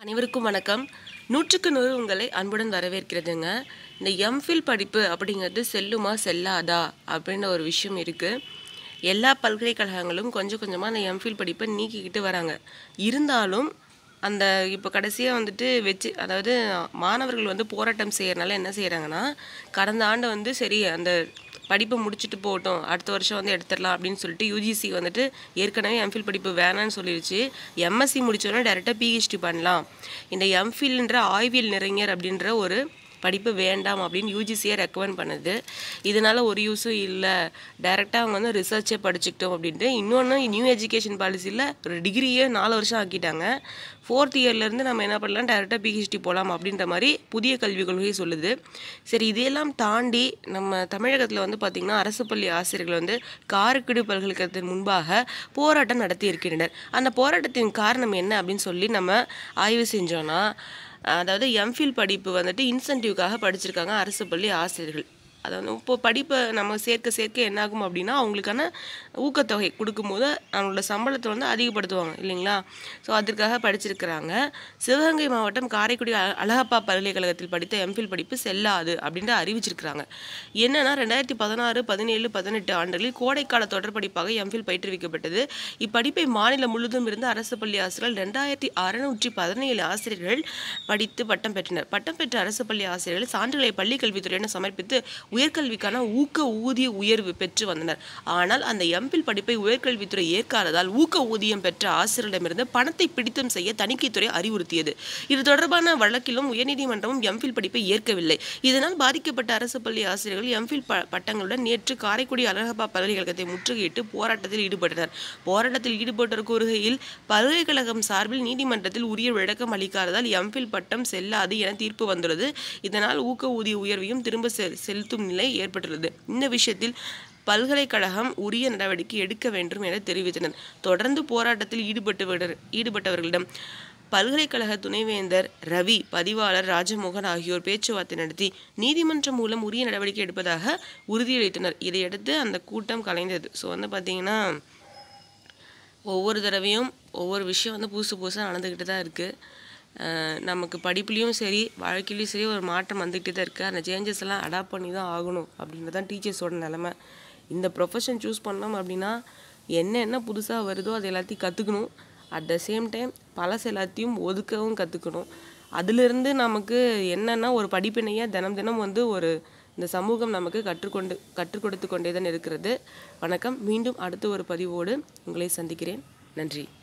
அனைவருக்கும் வணக்கம் நூற்றுக்கு நூறு உங்களை அன்புடன் வரவேற்கிறதுங்க இந்த எம்ஃபில் படிப்பு அப்படிங்கிறது செல்லுமா செல்லாதா அப்படின்ற ஒரு விஷயம் இருக்குது எல்லா பல்கலைக்கழகங்களும் கொஞ்சம் கொஞ்சமாக அந்த எம்ஃபில் படிப்பை நீக்கிக்கிட்டு வராங்க இருந்தாலும் அந்த இப்போ கடைசியாக வந்துட்டு வச்சு அதாவது மாணவர்கள் வந்து போராட்டம் செய்யறனால என்ன செய்கிறாங்கன்னா கடந்த ஆண்டு வந்து சரி அந்த படிப்பை முடிச்சுட்டு போகட்டும் அடுத்த வருஷம் வந்து எடுத்துடலாம் அப்படின்னு சொல்லிட்டு யூஜிசி வந்துட்டு ஏற்கனவே எம்ஃபில் படிப்பு வேணான்னு சொல்லிடுச்சு எம்எஸ்சி முடிச்சோடனே டேரெக்டாக பிஹெச்டி பண்ணலாம் இந்த எம்ஃபில்ன்ற ஆய்வியல் நிறைஞர் அப்படின்ற ஒரு படிப்பு வேண்டாம் அப்படின்னு யூஜிசியை ரெக்கமெண்ட் பண்ணுது இதனால ஒரு யூஸும் இல்லை டைரெக்டாக அவங்க வந்து ரிசர்ச்சே படிச்சுக்கிட்டோம் அப்படின்ட்டு இன்னொன்று நியூ எஜுகேஷன் பாலிசியில் ஒரு டிகிரியே நாலு வருஷம் ஆக்கிட்டாங்க ஃபோர்த் இயர்லேருந்து நம்ம என்ன பண்ணலாம் டேரெக்டாக பிஹெச்டி போகலாம் அப்படின்ற மாதிரி புதிய கல்விக் கொள்கை சொல்லுது சரி இதையெல்லாம் தாண்டி நம்ம தமிழகத்தில் வந்து பார்த்திங்கன்னா அரசு பள்ளி ஆசிரியர்கள் வந்து காரைக்குடி பல்கலைக்கழகத்தின் முன்பாக போராட்டம் நடத்தி இருக்கின்றனர் அந்த போராட்டத்தின் காரணம் என்ன அப்படின்னு சொல்லி நம்ம ஆய்வு செஞ்சோன்னா அதாவது எம்ஃபில் படிப்பு வந்துட்டு இன்சென்டிவ்காக படிச்சிருக்காங்க அரசு பள்ளி ஆசிரியர்கள் அதாவது இப்போ படிப்பை நம்ம சேர்க்க சேர்க்க என்னாகும் அப்படின்னா அவங்களுக்கான ஊக்கத்தொகை கொடுக்கும்போது அவங்களோட சம்பளத்தை வந்து அதிகப்படுத்துவாங்க இல்லைங்களா ஸோ அதற்காக படிச்சிருக்கிறாங்க சிவகங்கை மாவட்டம் காரைக்குடி அ- அழகப்பா பல்கலைக்கழகத்தில் படித்த எம்ஃபில் படிப்பு செல்லாது அப்படின்ட்டு அறிவிச்சிருக்கிறாங்க என்னன்னா ரெண்டாயிரத்தி பதினாறு பதினேழு பதினெட்டு ஆண்டுகளில் கோடைக்கால தொடர் படிப்பாக எம்ஃபில் பயிற்றுவிக்கப்பட்டது இப்படிப்பை மாநிலம் முழுவதும் இருந்து அரசு பள்ளி ஆசிரியர்கள் ரெண்டாயிரத்தி அறுநூற்றி பதினேழு ஆசிரியர்கள் படித்து பட்டம் பெற்றனர் பட்டம் பெற்ற அரசு பள்ளி ஆசிரியர்கள் சான்றுகளை பள்ளிக் கல்வித்துறையினர் சமர்ப்பித்து உயர்கல்விக்கான ஊக்க ஊதிய உயர்வு பெற்று வந்தனர் ஆனால் அந்த எம்பில் படிப்பை உயர்கல்வித்துறை ஏற்காததால் ஊக்க ஊதியம் பெற்ற ஆசிரியரிடமிருந்து பணத்தை பிடித்தம் செய்ய தணிக்கைத்துறை அறிவுறுத்தியது இது தொடர்பான வழக்கிலும் உயர்நீதிமன்றமும் எம்பில் படிப்பை ஏற்கவில்லை இதனால் பாதிக்கப்பட்ட அரசு பள்ளி ஆசிரியர்கள் எம்பில் ப பட்டங்களுடன் நேற்று காரைக்குடி அழகப்பா பல்கலைக்கழகத்தை முற்றுகையிட்டு போராட்டத்தில் ஈடுபட்டனர் போராட்டத்தில் ஈடுபட்டோர் கூறுகையில் பல்கலைக்கழகம் சார்பில் நீதிமன்றத்தில் உரிய விளக்கம் அளிக்காததால் எம்பில் பட்டம் செல்லாது என தீர்ப்பு வந்துள்ளது இதனால் ஊக்க ஊதிய உயர்வையும் திரும்ப செ- செலுத்தும் நிலை ஏற்பட்டுள்ளது இந்த விஷயத்தில் பல்கலைக்கழகம் உரிய நடவடிக்கை எடுக்க வேண்டும் என தெரிவித்தனர் தொடர்ந்து போராட்டத்தில் ஈடுபட்டு ஈடுபட்டவர்களிடம் பல்கலைக்கழக துணைவேந்தர் ரவி பதிவாளர் ராஜமோகன் ஆகியோர் பேச்சுவார்த்தை நடத்தி நீதிமன்றம் மூலம் உரிய நடவடிக்கை எடுப்பதாக உறுதியளித்தனர் இதையடுத்து அந்த கூட்டம் கலைந்தது ஸோ வந்து பார்த்தீங்கன்னா ஒவ்வொரு தடவையும் ஒவ்வொரு விஷயம் வந்து புதுசு புதுசாக நடந்துக்கிட்டு தான் இருக்குது நமக்கு படிப்புலேயும் சரி வாழ்க்கையிலையும் சரி ஒரு மாற்றம் வந்துக்கிட்டே தான் இருக்குது அந்த சேஞ்சஸ் எல்லாம் அடாப்ட் பண்ணி தான் ஆகணும் அப்படின்றது தான் டீச்சர்ஸோட நிலமை இந்த ப்ரொஃபஷன் சூஸ் பண்ணோம் அப்படின்னா என்ன என்ன புதுசாக வருதோ அது எல்லாத்தையும் கற்றுக்கணும் அட் த சேம் டைம் பழசு எல்லாத்தையும் ஒதுக்கவும் கற்றுக்கணும் அதிலிருந்து நமக்கு என்னென்னா ஒரு படிப்பினையாக தினம் தினம் வந்து ஒரு இந்த சமூகம் நமக்கு கற்றுக்கொண்டு கற்றுக் கொடுத்து கொண்டே தான் இருக்கிறது வணக்கம் மீண்டும் அடுத்த ஒரு பதிவோடு உங்களை சந்திக்கிறேன் நன்றி